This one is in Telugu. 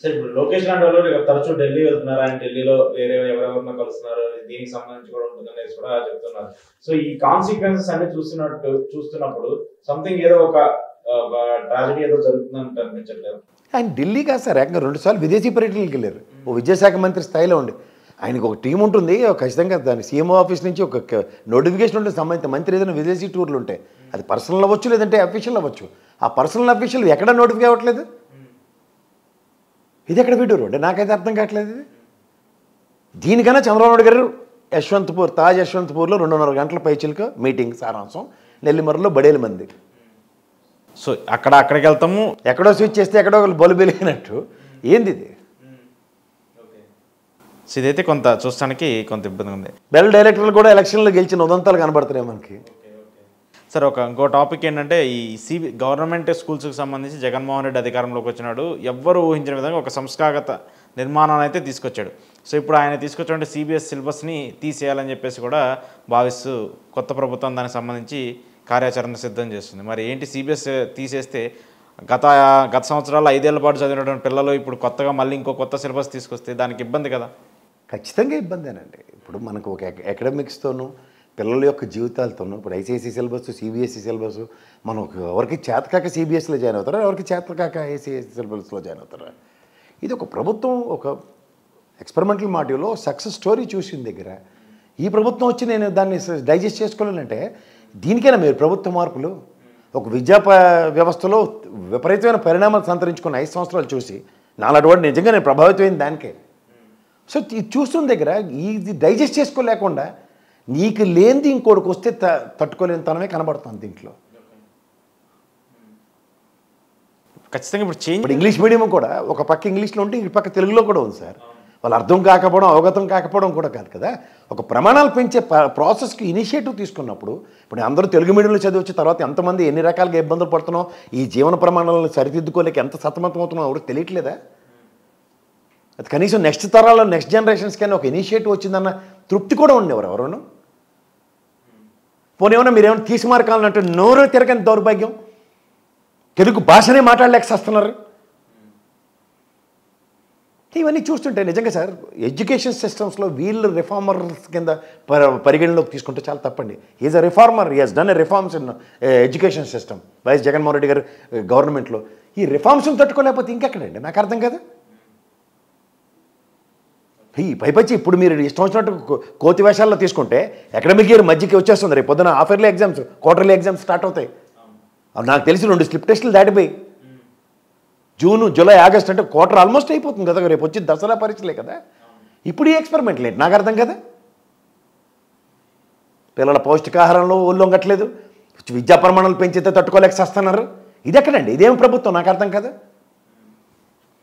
సరే ఇప్పుడు లోకేష్ లాంటి వాళ్ళు ఇక తరచూ ఢిల్లీ వెళ్తున్నారు ఆయన ఢిల్లీలో వేరే ఎవరెవరినో కలుస్తున్నారు దీనికి సంబంధించి కూడా ఉంటుంది అనేసి కూడా చెప్తున్నారు సో ఈ కాన్సిక్వెన్సెస్ అన్ని చూస్తున్నట్టు చూస్తున్నప్పుడు సంథింగ్ ఏదో ఒక ట్రాజడీ ఏదో జరుగుతుందంటే అనిపించట్లేదు ఆయన ఢిల్లీ కాదు సార్ ఏకంగా రెండు సార్లు విదేశీ పర్యటనలకు వెళ్ళారు ఓ విద్యాశాఖ మంత్రి స్థాయిలో ఉండి ఆయనకు ఒక టీం ఉంటుంది ఒక ఖచ్చితంగా దాని సీఎంఓ ఆఫీస్ నుంచి ఒక నోటిఫికేషన్ ఉంటుంది సంబంధిత మంత్రి ఏదైనా విదేశీ టూర్లు ఉంటాయి అది పర్సనల్ అవ్వచ్చు లేదంటే అఫీషియల్ అవ్వచ్చు ఆ పర్సనల్ అఫీషియల్ ఎక్కడ నోటిఫై అవ్వట్లేదు ఇది ఎక్కడ పెట్టారు అంటే నాకైతే అర్థం కావట్లేదు ఇది దీనికన్నా చంద్రబాబు నాయుడు గారు యశ్వంత్పూర్ తాజ్ యశ్వంత్పూర్లో రెండున్నర గంటల పైచిలకు మీటింగ్ సారాంశం నెల్లిమర్రలో బడేలు మంది సో అక్కడ అక్కడికి వెళ్తాము ఎక్కడో స్విచ్ చేస్తే ఎక్కడో ఒకరు బలు వెలిగినట్టు ఏంది ఇది సో ఇదైతే కొంత చూస్తానికి కొంత ఇబ్బందిగా ఉంది బెల్ డైరెక్టర్లు కూడా ఎలక్షన్లో గెలిచిన ఉదంతాలు కనబడుతున్నాయి మనకి సార్ ఒక ఇంకో టాపిక్ ఏంటంటే ఈ సిబి గవర్నమెంట్ స్కూల్స్కి సంబంధించి జగన్మోహన్ రెడ్డి అధికారంలోకి వచ్చినాడు ఎవ్వరు ఊహించిన విధంగా ఒక సంస్కారగత నిర్మాణాన్ని అయితే తీసుకొచ్చాడు సో ఇప్పుడు ఆయన తీసుకొచ్చినటువంటి సిబిఎస్ సిలబస్ని తీసేయాలని చెప్పేసి కూడా భావిస్తూ కొత్త ప్రభుత్వం దానికి సంబంధించి కార్యాచరణ సిద్ధం చేస్తుంది మరి ఏంటి సిబిఎస్ తీసేస్తే గత గత సంవత్సరాలు ఐదేళ్ల పాటు చదివినటువంటి పిల్లలు ఇప్పుడు కొత్తగా మళ్ళీ ఇంకో కొత్త సిలబస్ తీసుకొస్తే దానికి ఇబ్బంది కదా ఖచ్చితంగా ఇబ్బందేనండి ఇప్పుడు మనకు ఒక అకాడమిక్స్తోనూ పిల్లల యొక్క జీవితాలతోనూ ఇప్పుడు ఐసీఎస్సీ సిలబస్ సిబిఎస్ఈ సిలబస్ మనం ఒక ఎవరికి చేతకాక సిబిఎస్ఈలో జాయిన్ అవుతారా ఎవరికి చేతకాక ఐసీఎస్సీ సిలబస్లో జాయిన్ అవుతారా ఇది ఒక ప్రభుత్వం ఒక ఎక్స్పెరిమెంటల్ మాడ్యూల్లో సక్సెస్ స్టోరీ చూసిన దగ్గర ఈ ప్రభుత్వం వచ్చి నేను దాన్ని డైజెస్ట్ చేసుకోలేనంటే దీనికైనా మీరు ప్రభుత్వ మార్పులు ఒక విద్యా ప- వ్యవస్థలో విపరీతమైన పరిణామాలు సంతరించుకున్న ఐదు సంవత్సరాలు చూసి నాలాంటి వాడు నిజంగా నేను ప్రభావితమైంది దానికే సో ఇది చూస్తున్న దగ్గర ఇది డైజెస్ట్ చేసుకోలేకుండా నీకు లేనిది ఇంకోటికి వస్తే త తట్టుకోలేని తనమే కనబడుతుంది దీంట్లో ఖచ్చితంగా ఇప్పుడు చేంజ్ ఇప్పుడు ఇంగ్లీష్ మీడియం కూడా ఒక పక్క ఇంగ్లీష్లో ఉంటే ఇంకొక పక్క తెలుగులో కూడా ఉంది సార్ వాళ్ళు అర్థం కాకపోవడం అవగతం కాకపోవడం కూడా కాదు కదా ఒక ప్రమాణాలు పెంచే ప- ప్రాసెస్కి ఇనిషియేటివ్ తీసుకున్నప్పుడు ఇప్పుడు అందరూ తెలుగు మీడియంలో చదివచ్చు తర్వాత ఎంతమంది ఎన్ని రకాలుగా ఇబ్బందులు పడుతున్నాం ఈ జీవన ప్రమాణాలను సరిదిద్దుకోలేక ఎంత సతమతం అవుతున్నాం ఎవరు తెలియట్లేదా అది కనీసం నెక్స్ట్ తరాల్లో నెక్స్ట్ జనరేషన్స్కైనా ఒక ఇనిషియేటివ్ వచ్చిందన్న తృప్తి కూడా ఉండేవారు ఎవరు పోనీ ఏమన్నా మీరేమైనా తీసి మార్కాలంటే నోరు తిరగని దౌర్భాగ్యం తెలుగు భాషనే మాట్లాడలేక వస్తున్నారు ఇవన్నీ చూస్తుంటే నిజంగా సార్ ఎడ్యుకేషన్ సిస్టమ్స్లో వీళ్ళు రిఫార్మర్స్ కింద ప- పరిగణలోకి తీసుకుంటే చాలా తప్పండి is a reformer is done a reforms in education system YS Jaganmohan Reddy garu గవర్నమెంట్లో ఈ రిఫార్మ్స్ని తట్టుకోలేకపోతే ఇంకెక్కడండి నాకు అర్థం కదా ఈ పైపచ్చి ఇప్పుడు మీరు ఇష్టం వచ్చినట్టు కో- కోతి వేషాల్లో తీసుకుంటే అకాడమిక్ ఇయర్ మధ్యకి వచ్చేస్తుంది రేపు పొద్దున half yearly exams quarterly exams start అవుతాయి అవి నాకు తెలిసి రెండు స్లిప్ టెస్టులు దాటిపోయి జూను జూలై ఆగస్ట్ అంటే క్వార్టర్ ఆల్మోస్ట్ అయిపోతుంది కదా రేపు వచ్చి దసరా పరీక్షలే కదా ఇప్పుడు ఈ ఎక్స్పెరిమెంట్లు ఏంటి నాకు అర్థం కదా పిల్లల పౌష్టికాహారంలో ఒళ్ళొంగట్లేదు విద్యా ప్రమాణాలు పెంచితే తట్టుకోలేక చేస్తున్నారు ఇది ఎక్కడండి ఇదేం ప్రభుత్వం నాకు అర్థం కదా